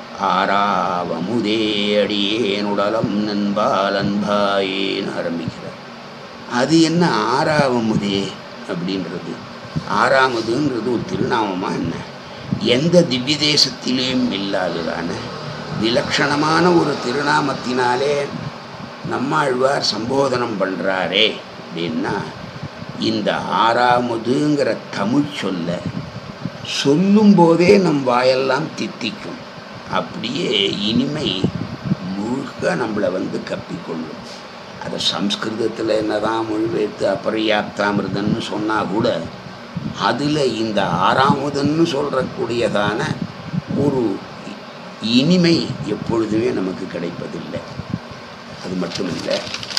Speaker 1: ஆறாவமுதே அடியேனுடலம் நண்பால் அன்பாயேன்னு ஆரம்பிக்கிறார் அது என்ன ஆறாவமுதே அப்படின்றது ஆறாமதுன்றது ஒரு திருநாமமா என்ன எந்த திவ்ய தேசத்திலேயும் இல்லாததான விலட்சணமான ஒரு திருநாமத்தினாலே நம்மாழ்வார் சம்போதனம் பண்ணுறாரே அப்படின்னா இந்த ஆறாமதுங்கிற தமிழ் சொல்ல சொல்லும்போதே நம் வாயெல்லாம் தித்திக்கும் அப்படியே இனிமை முழுக்க நம்மளை வந்து கப்பிக்கொள்ளும் அதை சம்ஸ்கிருதத்தில் என்னதான் மொழிபெயர்த்து அபரியாப்தாமிருதன்னு சொன்னால் கூட அதில் இந்த ஆறாமுதன்னு சொல்கிறக்கூடியதான ஒரு இனிமை எப்பொழுதுமே நமக்கு கிடைப்பதில்லை அது மட்டும் இல்லை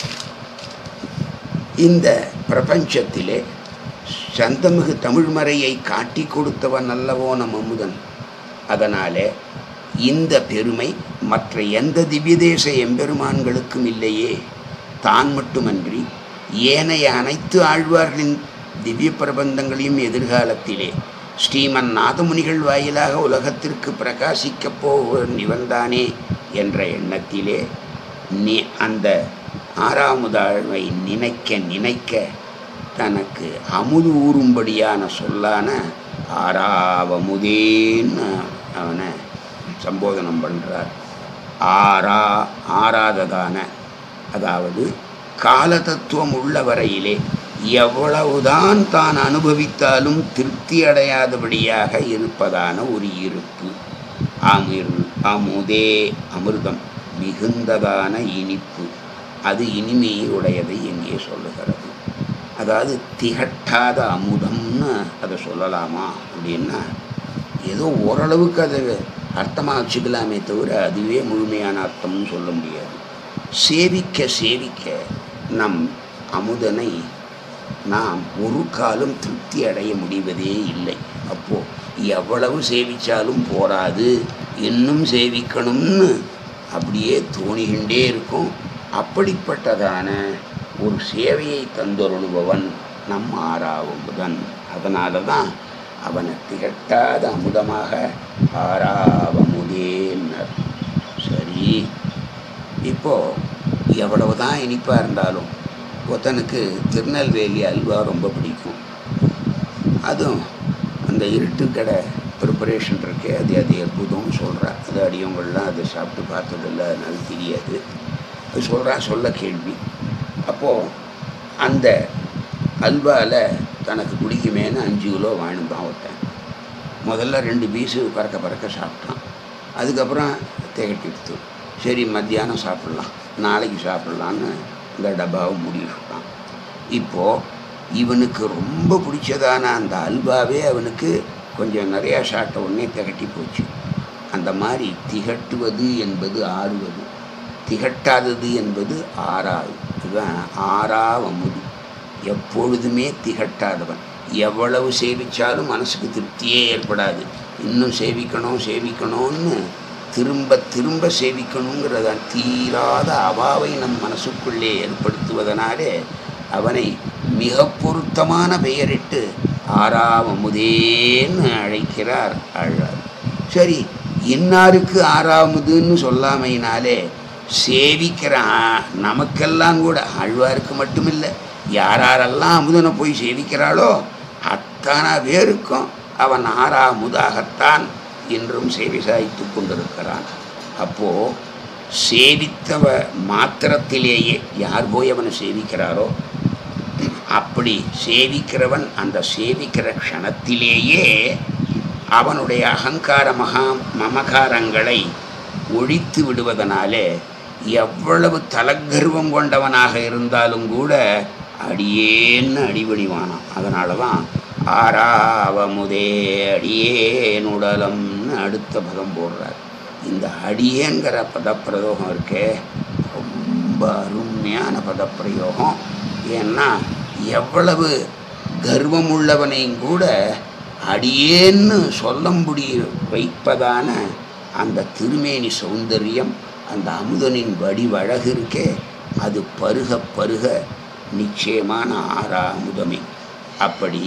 Speaker 1: இந்த பிரபஞ்சத்திலே சந்தமிகு தமிழ்மறையை காட்டி கொடுத்தவன் அல்லவோ நம் அமுதன் அதனாலே இந்த பெருமை மற்ற எந்த திவ்யதேச எம்பெருமான்களுக்கும் இல்லையே தான் மட்டுமன்றி ஏனைய அனைத்து ஆழ்வார்களின் திவ்ய பிரபந்தங்களையும் எதிர்காலத்திலே ஸ்ரீமன் நாதமுனிகள் வாயிலாக உலகத்திற்கு பிரகாசிக்கப் போவன் இவன்தானே என்ற எண்ணத்திலே நீ அந்த ஆறாமுதாழ்வை நினைக்க நினைக்க தனக்கு அமுது ஊறும்படியான சொல்லான ஆறாவமுதேன்னு அவனை சம்போதனம் பண்ணுறார் ஆறா ஆறாததான அதாவது கால தத்துவம் உள்ள வரையிலே எவ்வளவுதான் தான் அனுபவித்தாலும் திருப்தி அடையாதபடியாக இருப்பதான ஒரு இருப்பு அமிர் அமுதே அமிர்தம் மிகுந்ததான இனிப்பு அது இனிமையை உடையதை எங்கே சொல்லுகிறது அதாவது திகட்டாத அமுதம்னு அதை சொல்லலாமா அப்படின்னா ஏதோ ஓரளவுக்கு அதை அர்த்தமாக வச்சுக்கலாமே தவிர அதுவே முழுமையான அர்த்தம்னு சொல்ல முடியாது சேவிக்க சேவிக்க நம் அமுதனை நாம் ஒரு காலம் திருப்தி அடைய முடிவதே இல்லை அப்போது எவ்வளவு சேவிச்சாலும் போராது இன்னும் சேவிக்கணும்னு அப்படியே தோணிகின்றே இருக்கும் அப்படிப்பட்டதான ஒரு சேவையை தந்தொருளுபவன் நம் ஆறாவமுதன் அதனால தான் அவனை திகட்டாத அமுதமாக ஆறாவமுதேன்னர் சரி இப்போ எவ்வளவு தான் இனிப்பாக இருந்தாலும் ஒருத்தனுக்கு திருநெல்வேலி அல்வா ரொம்ப பிடிக்கும் அதுவும் அந்த இருட்டு கடை ப்ரிப்பரேஷன் இருக்கே அது அது அற்புதம்னு சொல்கிறா அது அடியவங்கள்லாம் அதை சாப்பிட்டு பார்த்ததில்ல அதனால தெரியாது அது சொல்கிறா சொல்ல கேள்வி அப்போது அந்த அல்வாவில் தனக்கு பிடிக்குமேன்னு அஞ்சு கிலோ வாங்கினு ஒருத்தன் முதல்ல ரெண்டு பீஸு பறக்க பறக்க சாப்பிட்டான் அதுக்கப்புறம் திகட்டிடுத்து சரி மத்தியானம் சாப்பிட்லாம் நாளைக்கு சாப்பிட்லான்னு இந்த டப்பாவை முடிவிட்டான் இப்போது இவனுக்கு ரொம்ப பிடிச்சதான அந்த அல்வாவே அவனுக்கு கொஞ்சம் நிறையா சாப்பிட்ட உடனே திகட்டி போச்சு அந்த மாதிரி திகட்டுவது என்பது ஆறுவது திகட்டாதது என்பது ஆறாவது இதுதான் ஆறாவமுது எப்பொழுதுமே திகட்டாதவன் எவ்வளவு சேவிச்சாலும் மனசுக்கு திருப்தியே ஏற்படாது இன்னும் சேவிக்கணும் சேவிக்கணும்னு திரும்ப திரும்ப சேவிக்கணுங்கிறத தீராத அவாவை நம் மனசுக்குள்ளே ஏற்படுத்துவதனாலே அவனை மிக பொருத்தமான பெயரிட்டு ஆறாவமுதேன்னு அழைக்கிறார் ஆழ்வார் சரி இன்னாருக்கு ஆறாவதுன்னு சொல்லாமையினாலே சேவிக்கிற ஆ- நமக்கெல்லாம் கூட ஆழ்வாருக்கு மட்டுமில்லை யாரெல்லாம் அமுதனை போய் சேவிக்கிறாளோ அத்தனை பேருக்கும் அவன் ஆறாமுதாகத்தான் இன்றும் சேவை சாய்த்து கொண்டிருக்கிறான் அப்போ சேவித்தவ மாத்திரத்திலேயே யார் போய் அவனை சேவிக்கிறாரோ அப்படி சேவிக்கிறவன் அந்த சேவிக்கிற க்ஷணத்திலேயே அவனுடைய அகங்கார மகா மமகாரங்களை ஒழித்து விடுவதனாலே எவ்வளவு தலக்கர்வம் கொண்டவனாக இருந்தாலும் கூட அடியேன்னு அடிபணிவானான் அதனால தான் ஆறாவமுதே அடியேனுடலம்னு அடுத்த பதம் போடுறார் இந்த அடியேங்கிற பதப்பிரயோகம் இருக்கே ரொம்ப அருமையான பதப்பிரயோகம் ஏன்னா எவ்வளவு கர்வம் உள்ளவனையும் கூட அடியேன்னு சொல்லும்படி வைப்பதான அந்த திருமேனி சௌந்தரியம் அந்த அமுதனின் வடிவழகு இருக்கே அது பருக பருக நிச்சயமான ஆறா அமுதமே அப்படி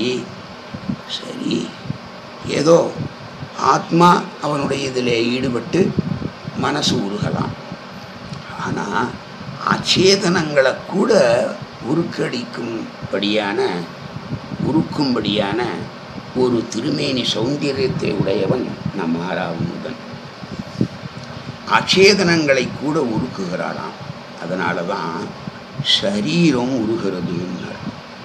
Speaker 1: சரி ஏதோ ஆத்மா அவனுடைய இதில் ஈடுபட்டு மனசு உருகலாம் ஆனால் அச்சேதனங்களை கூட உருக்கடிக்கும்படியான உருக்கும்படியான ஒரு திருமேனி சௌந்தரியத்தை உடையவன் நம் ஆறாவமுதன் அச்சேதனங்களை கூட உருக்குகிறாராம் அதனால தான் சரீரம் உருகிறதுன்னார்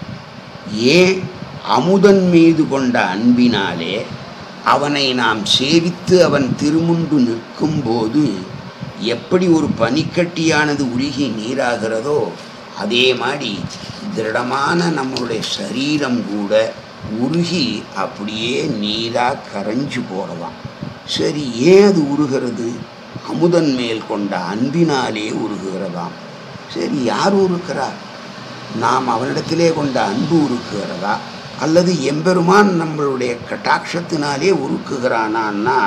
Speaker 1: ஏன் அமுதன் மீது கொண்ட அன்பினாலே அவனை நாம் சேவித்து அவன் திருமுன்பு நிற்கும்போது எப்படி ஒரு பனிக்கட்டியானது உருகி நீராகிறதோ அதே மாதிரி திருடமான நம்மளுடைய சரீரம் கூட உருகி அப்படியே நீராக கரைஞ்சு போகிறதாம் சரி ஏன் அது உருகிறது அமுதன் மேல் கொண்ட அன்பினாலே உருகுகிறதாம் சரி யார் உருக்கிறார் நாம் அவனிடத்திலே கொண்ட அன்பு உருக்குகிறதா அல்லது எம்பெருமான் நம்மளுடைய கட்டாட்சத்தினாலே உருக்குகிறானான்னா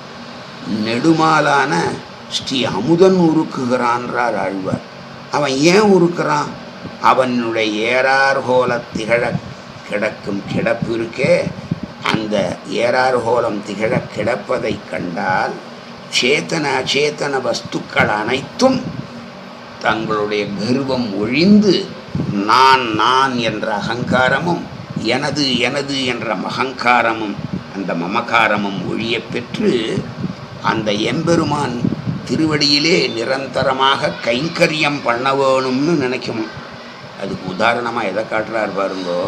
Speaker 1: நெடுமாலான ஸ்ரீ அமுதன் உருக்குகிறான்றார் ஆழ்வார் அவன் ஏன் உருக்குறான் அவனுடைய ஏறார்கோல திகழ கிடக்கும் கிடப்பு இருக்கே அந்த ஏறார்கோலம் திகழ கிடப்பதைக் கண்டால் சேத்தன அச்சேதன வஸ்துக்கள் அனைத்தும் தங்களுடைய கர்வம் ஒழிந்து நான் நான் என்ற அகங்காரமும் எனது எனது என்ற மகங்காரமும் அந்த மமகாரமும் ஒழியப் பெற்று அந்த எம்பெருமான் திருவடியிலே நிரந்தரமாக கைங்கரியம் பண்ண வேணும்னு நினைக்கணும் அதுக்கு உதாரணமாக எதை காட்டுறார் பாருங்கோ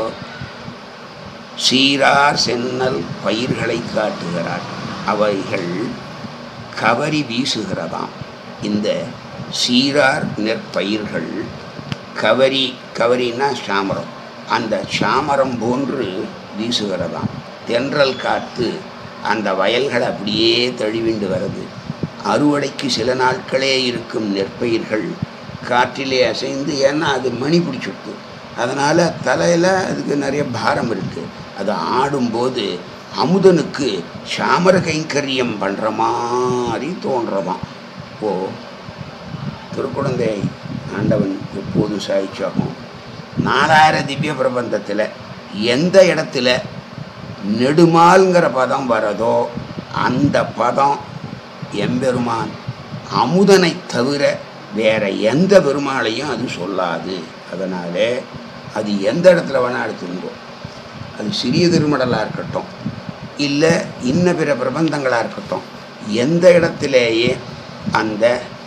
Speaker 1: சீரார் சென்னல் பயிர்களை காட்டுகிறார் அவைகள் கவரி வீசுகிறதாம் இந்த சீரார் நெற்பயிர்கள் கவரி கவரின்னா சாமரம் அந்த சாமரம் போன்று வீசுகிறதாம் தென்றல் காத்து அந்த வயல்கள் அப்படியே தழுவிண்டு வருது அறுவடைக்கு சில நாட்களே இருக்கும் நெற்பயிர்கள் காற்றிலே அசைந்து ஏன்னா அது மணி பிடிச்சிடுது அதனால் தலையில் அதுக்கு நிறைய பாரம் இருக்குது அது ஆடும்போது அமுதனுக்கு சாமர கைங்கரியம் பண்ணுற மாதிரி தோன்றதாம் ஓ திருக்குழந்தை ஆண்டவன் எப்போதும் சாய்ச்சாகும் நாலாயிரம் திவ்ய பிரபந்தத்தில் எந்த இடத்துல நெடுமால்ங்கிற பதம் வரதோ அந்த பதம் எம்பெருமான் அமுதனை தவிர வேற எந்த பெருமாளையும் அது சொல்லாது அதனாலே அது எந்த இடத்துல வேணால் எடுத்துங்கோ அது சிறிய திருமடலாக இருக்கட்டும் இல்லை இன்ன பிற பிரபந்தங்களாக இருக்கட்டும் எந்த இடத்திலேயே அந்த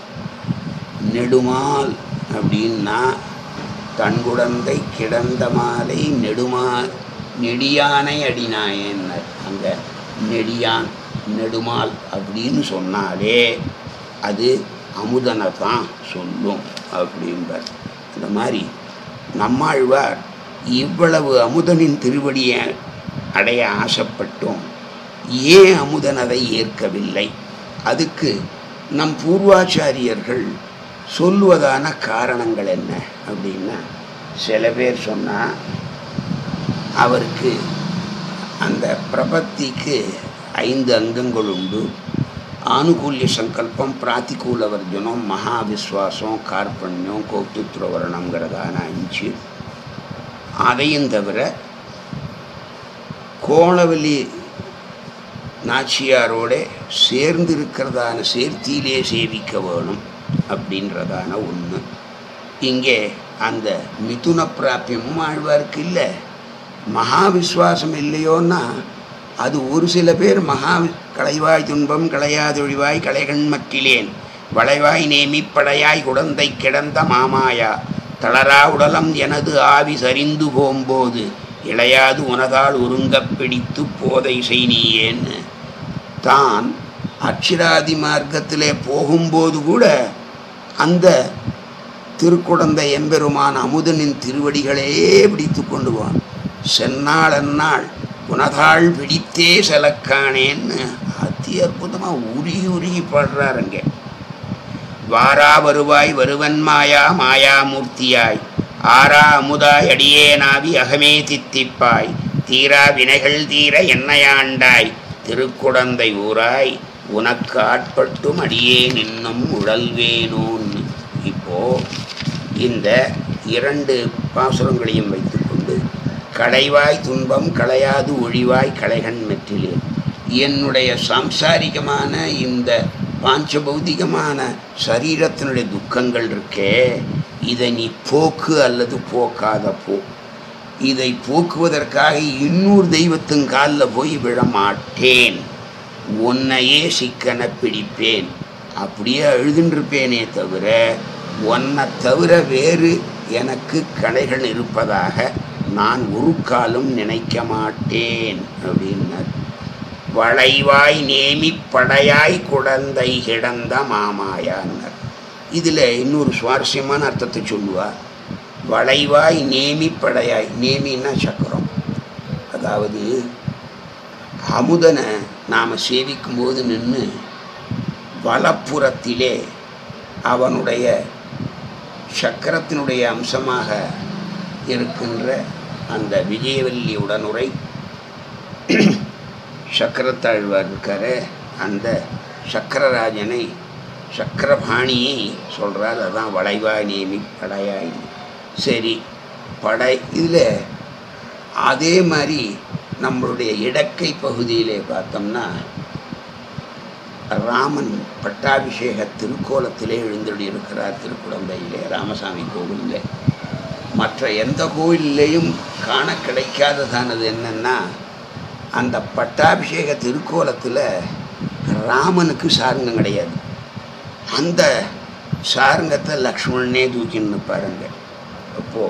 Speaker 1: நெடுமால் அப்படின்னா தன்குடந்தை கிடந்த மாலை நெடுமா நெடியானை அடினாயன்னர் அங்கே நெடியான் நெடுமால் அப்படின்னு சொன்னாலே அது அமுதனை தான் சொல்லும் அப்படிம்பார் இந்த மாதிரி நம்மாழ்வார் இவ்வளவு அமுதனின் திருவடியை அடைய ஆசைப்பட்டும் ஏன் அமுதன் அதை ஏற்கவில்லை அதுக்கு நம் பூர்வாச்சாரியர்கள் சொல்லுவதான காரணங்கள் என்ன அப்படின்னா சில பேர் சொன்னால் அவருக்கு அந்த பிரபத்திக்கு ஐந்து அங்கங்கள் உண்டு ஆனுகூல்ய சங்கல்பம் பிராத்திகூல வர்ஜனம் மகாவிஸ்வாசம் கார்பண்யம் கௌத்துத்ரவரணங்கிறதான அஞ்சு அதையும் தவிர கோணவலி நாச்சியாரோட சேர்ந்து இருக்கிறதான சேர்த்தியிலே சேவிக்க வேணும் அப்படின்றதான ஒன்று இங்கே அந்த மிதுன பிராபியமும் ஆழ்வாருக்கு இல்லை மகா விஸ்வாசம் இல்லையோன்னா அது ஒரு சில பேர் மகா களைவாய் துன்பம் களையாதொழிவாய் களைகண் மற்றிலேன் வளைவாய் நேமி படையாய் குடந்தை கிடந்த மாமாயா தளரா உடலம் எனது ஆவி சரிந்து போம்போது இளையாது உனதால் உருங்கப் பிடித்து போதை செய்னியேன்னு தான் அக்ஷராதி மார்க்கத்திலே போகும்போது கூட அந்த திருக்குடந்தை எம்பெருமான் அமுதனின் திருவடிகளே பிடித்து கொண்டு போவான் சென்னாள் அந்நாள் உனதாள் பிடித்தே செலக்கானேன்னு அதி அற்புதமாக உருகி உருகி பாடுறார் அங்கே வாரா வருவாய் வருவன் மாயா மாயாமூர்த்தியாய் ஆரா அமுதாய் அடியேனாவி அகமே தித்திப்பாய் தீரா வினைகள் தீர என்னையாண்டாய் திருக்குடந்தை ஊராய் உனக்கு ஆட்பட்டும் அடியே நின்னும் உழல்வேனோன்னு இப்போ இந்த இரண்டு பாசுரங்களையும் வைத்துக்கொண்டு களைவாய் துன்பம் களையாது ஒழிவாய் களைகண் மெற்றிலே என்னுடைய சாம்சாரிகமான இந்த பாஞ்சபௌதிகமான சரீரத்தினுடைய துக்கங்கள் இருக்கே இதை நீ போக்கு அல்லது போக்காத போ இதை போக்குவதற்காக இன்னொரு தெய்வத்தின் காலில் போய் விழ மாட்டேன் உன்னையே சிக்கன பிடிப்பேன் அப்படியே எழுதுன்றிருப்பேனே தவிர உன்னை தவிர வேறு எனக்கு கலைகள் இருப்பதாக நான் ஒரு காலம் நினைக்க மாட்டேன் அப்படின்னார் வளைவாய் நேமி படையாய் குடந்தை கிடந்த மாமாயான்னார் இதில் இன்னொரு சுவாரஸ்யமான அர்த்தத்தை சொல்லுவார் வளைவாய் நேமி படையாய் நேமின்னா சக்கரம் அதாவது அமுதனை நாம் சேவிக்கும்போது நின்று வலப்புறத்திலே அவனுடைய சக்கரத்தினுடைய அம்சமாக இருக்கின்ற அந்த விஜயவல்லி உடனுரை சக்கரத்தாழ்வார் இருக்காரு அந்த சக்கரராஜனை சக்கரபாணியை சொல்கிறார் அதான் வளைவாய் நேமி படையாய் சரி படை இதில் அதே மாதிரி நம்மளுடைய இடக்கை பகுதியிலே பார்த்தோம்னா ராமன் பட்டாபிஷேக திருக்கோலத்திலே எழுந்தருளி இருக்கிறார் திருக்குடந்தையிலே ராமசாமி கோவிலில் மற்ற எந்த கோயில்லையும் காண கிடைக்காததானது என்னன்னா அந்த பட்டாபிஷேக திருக்கோலத்தில் ராமனுக்கு சாருங்கம் கிடையாது அந்த சாருங்கத்தை லக்ஷ்மணனே தூக்கின்னு பாருங்க அப்போ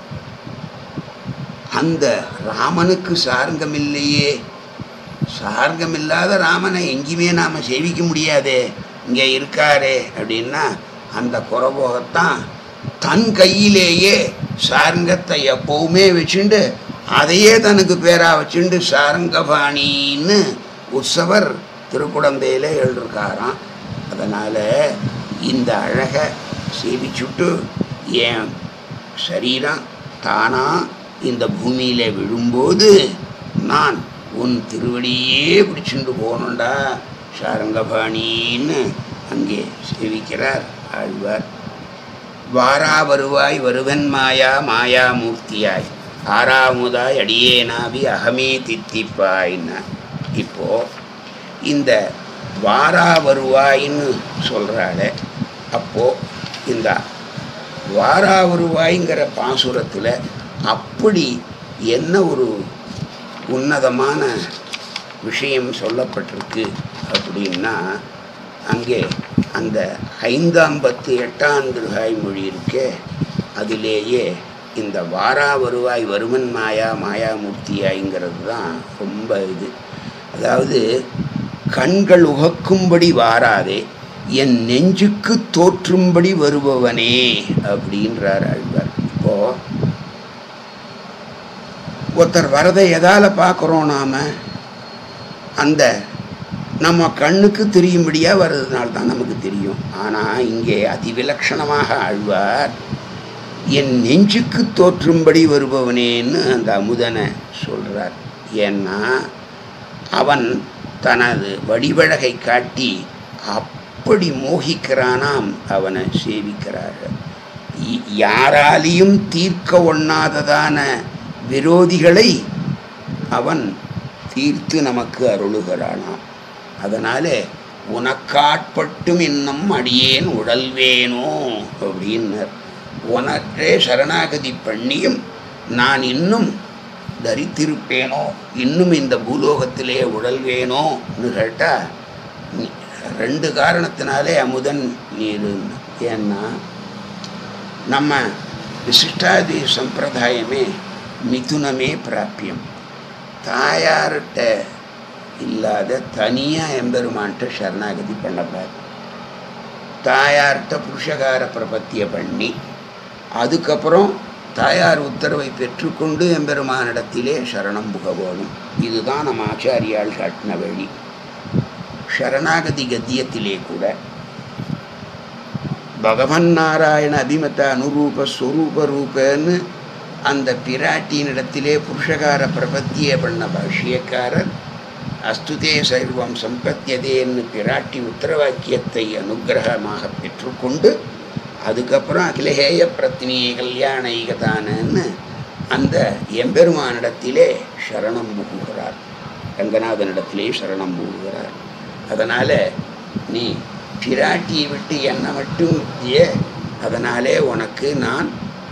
Speaker 1: அந்த ராமனுக்கு சார்கம் இல்லையே சார்கம் இல்லாத ராமனை எங்கேயுமே நாம் சேவிக்க முடியாதே இங்கே இருக்காரே அப்படின்னா அந்த குறபோகத்தான் தன் கையிலேயே சாரங்கத்தை எப்பவுமே வச்சுண்டு அதையே தனக்கு பேரா வச்சுண்டு சாரங்கபாணின்னு உற்சவர் திருக்குடந்தையில் எழுதிருக்காராம் அதனால் இந்த அழகை சேவிச்சுட்டு என் சரீரம் தானா இந்த பூமியில் விழும்போது நான் உன் திருவடியே பிடிச்சுண்டு போகணுண்டா சாரங்கபாணின்னு அங்கே சேவிக்கிறார் ஆழ்வார் வாரா வருவாய் வருவன் மாயா மாயா மூர்த்தியாய் ஆறாமுதாய் அடியேனாவி அகமே தித்திப்பாய்னா இப்போ இந்த வாரா வருவாயின்னு சொல்கிறாளே அப்போ இந்த வாரா வருவாய்ங்கிற பாசுரத்தில் அப்படி என்ன ஒரு உன்னதமான விஷயம் சொல்லப்பட்டிருக்கு அப்படின்னா அங்கே அந்த ஐந்தாம் பத்து எட்டாம் திருகாய் மொழி இருக்கே அதிலேயே இந்த வாரா வருவாய் வருமன் மாயா மாயாமூர்த்தியாய்ங்கிறது தான் ரொம்ப இது அதாவது கண்கள் உகக்கும்படி வாராதே என் நெஞ்சுக்கு தோற்றும்படி வருபவனே அப்படின்றார் ஆழ்வார் இப்போ ஒருத்தர் வரதை எதால பார்க்குறோம் நாம் அந்த நம்ம கண்ணுக்கு தெரியும்படியாக வர்றதுனால தான் நமக்கு தெரியும் ஆனால் இங்கே அதிவிலட்சணமாக ஆழ்வார் என் நெஞ்சுக்கு தோற்றும்படி வருபவனேன்னு அந்த அமுதனை சொல்கிறார் ஏன்னா அவன் தனது வடிவழகை காட்டி அப்படி மோகிக்கிறானாம் அவனை சேவிக்கிறார்கள் இ- யாராலையும் தீர்க்க ஒண்ணாததான விரோதிகளை அவன் தீர்த்து நமக்கு அருளுகிறானாம் அதனாலே உனக்காட்பட்டும் இன்னும் அடியேன் உழல்வேனோ அப்படின்னர் உனக்கே சரணாகதி பண்ணியும் நான் இன்னும் தரித்திருப்பேனோ இன்னும் இந்த பூலோகத்திலே உழல்வேனோன்னு கேட்டால் ரெண்டு காரணத்தினாலே அமுதன் நீர் ஏன்னா நம்ம விசிஷ்டாதி சம்பிரதாயமே மிதுனமே பிராப்பியம் தாயார்கிட்ட இல்லாத தனியாக எம்பெருமான்கிட்ட சரணாகதி பண்ணக்கூடாது தாயார்கிட்ட புருஷகார பிரபத்தியை பண்ணி அதுக்கப்புறம் தாயார் உத்தரவை பெற்றுக்கொண்டு எம்பெருமானிடத்திலே சரணம் புக வேணும் இதுதான் நம்ம ஆச்சாரியால் காட்டின வழி சரணாகதி கத்தியத்திலே கூட பகவன் நாராயண அபிமத அனுரூப ஸ்வரூப ரூபன்னு அந்த பிராட்டியினிடத்திலே புருஷகார பிரபத்தியை பண்ண பாஷ்யக்காரர் அஸ்துதே சர்வம் சம்பத்தியதேன்னு பிராட்டி உத்தரவாக்கியத்தை அனுக்கிரகமாக பெற்றுக்கொண்டு அதுக்கப்புறம் அகிலஹேய பிரத்தினியை கல்யாண ஈகதானன்னு அந்த எம்பெருமானிடத்திலே சரணம் புகுகிறார் ரங்கநாதனிடத்திலே சரணம் புகுகிறார் அதனால் நீ பிராட்டியை விட்டு என்னை மட்டும் விட்டியே அதனாலே உனக்கு நான்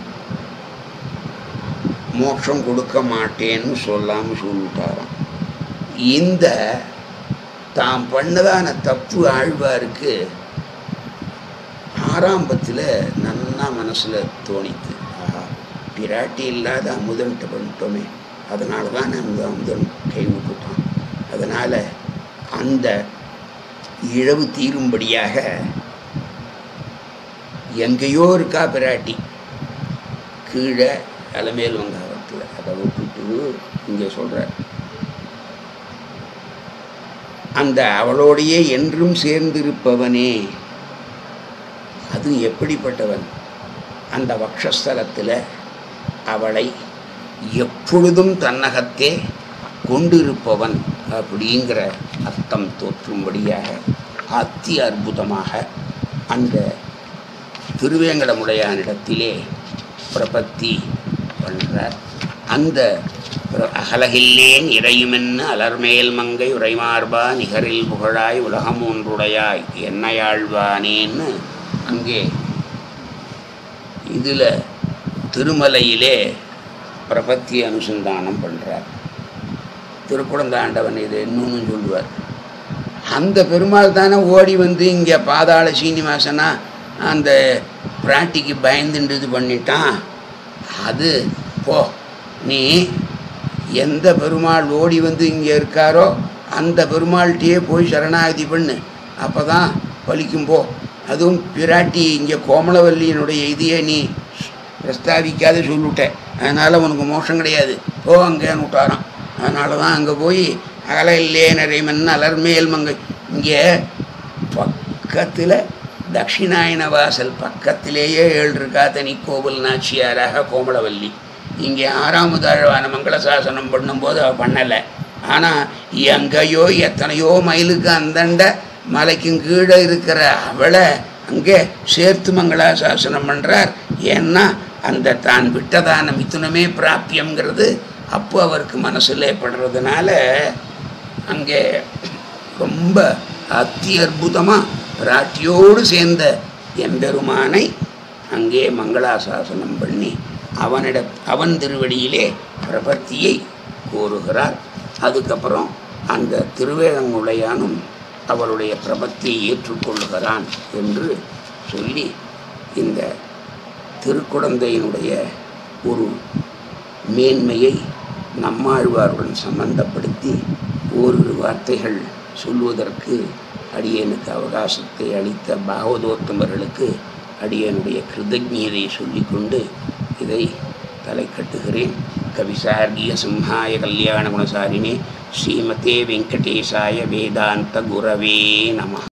Speaker 1: மோட்சம் கொடுக்க மாட்டேன்னு சொல்லாமல் சொல்லிட்டாராம் இந்த தாம் பண்ணதான தப்பு ஆழ்வாருக்கு ஆறாம்பத்தில் நன்னா மனசில் தோணித்து ஆஹா பிராட்டி இல்லாத அமுதன்ட்ட பண்ணிட்டோமே அதனால தான் அந்த அமுதன் கை விட்டுட்டான் அதனால் அந்த இழவு தீரும்படியாக எங்கேயோ இருக்கா பிராட்டி கீழே அலமேல் வங்காளத்தில் அதை விட்டுட்டு இங்கே சொல்கிறார் அந்த அவளோடையே என்றும் சேர்ந்திருப்பவனே அது எப்படிப்பட்டவன் அந்த வக்ஷஸ்தலத்தில் அவளை எப்பொழுதும் தன்னகத்தே கொண்டிருப்பவன் அப்படிங்கிற அர்த்தம் தோற்றும்படியாக அத்தி அற்புதமாக அந்த திருவேங்கடமுடையானிடத்திலே பிரபத்தி பண்ணுறார் அந்த அகலகில்லேன் இறையுமென்னு அலர்மேல் மங்கை உரைமார்பா நிகரில் புகழாய் உலகம் ஒன்றுடையாய் என்னையாழ்வானேன்னு அங்கே இதில் திருமலையிலே பிரபத்தி அனுசந்தானம் பண்ணுறார் திருக்குடந்தாண்டவன் இது இன்னொன்று சொல்லுவார் அந்த பெருமாள் தானே ஓடி வந்து இங்கே பாதாள சீனிவாசனா அந்த பிராட்டிக்கு பயந்துண்டு இது பண்ணிட்டான் அது போ நீ எந்த பெருமாள் ஓடி வந்து இங்கே இருக்காரோ அந்த பெருமாள்கிட்டயே போய் சரணாகதி பண்ணு அப்போ தான் பலிக்கும் போ அதுவும் பிராட்டி இங்கே கோமலவல்லியினுடைய இதையே நீ பிரஸ்தாபிக்காத சொல்லிவிட்ட அதனால் உனக்கு மோஷம் கிடையாது போ அங்கேன்னு விட்டாராம் அதனால தான் அங்கே போய் அகல இல்லே நரைமன் அலர்மேல் மங்கை இங்கே பக்கத்தில் தட்சிணாயன வாசல் பக்கத்திலேயே ஏழு இருக்கா தனி கோவில் நாச்சியாராக கோமலவல்லி இங்கே ஆறாவது அழவான மங்கள சாசனம் பண்ணும்போது அவள் பண்ணலை ஆனால் எங்கேயோ எத்தனையோ மைலுக்கு அந்தண்ட மலைக்கும் கீழே இருக்கிற அவளை அங்கே சேர்த்து மங்களாசாசனம் பண்ணுறார் ஏன்னா அந்த தான் விட்டதான மிதுனமே பிராப்பியங்கிறது அப்போ அவருக்கு மனசில் படுறதுனால அங்கே ரொம்ப அத்தி அற்புதமாக பிராட்டியோடு சேர்ந்த எம்பெருமானை அங்கே மங்களாசாசனம் பண்ணி அவனிட அவன் திருவடியிலே பிரபத்தியை கூறுகிறார் அதுக்கப்புறம் அந்த திருவேழங்குழையானும் அவளுடைய பிரபத்தியை ஏற்றுக்கொள்ளுகிறான் என்று சொல்லி இந்த திருக்குழந்தையினுடைய ஒரு மேன்மையை நம்மாழ்வாருடன் சம்பந்தப்படுத்தி ஓரிரு வார்த்தைகள் சொல்வதற்கு அடியனுக்கு அவகாசத்தை அளித்த பாகவதோத்தமர்களுக்கு அடியனுடைய கிருதஜ்ஞதை சொல்லிக்கொண்டு இதை தலை கட்டுகிறேன் கவிசார்கிய சிம்ஹாய கல்யாண குணசாரினே ஸ்ரீமதே வெங்கடேசாய வேதாந்த குரவே நம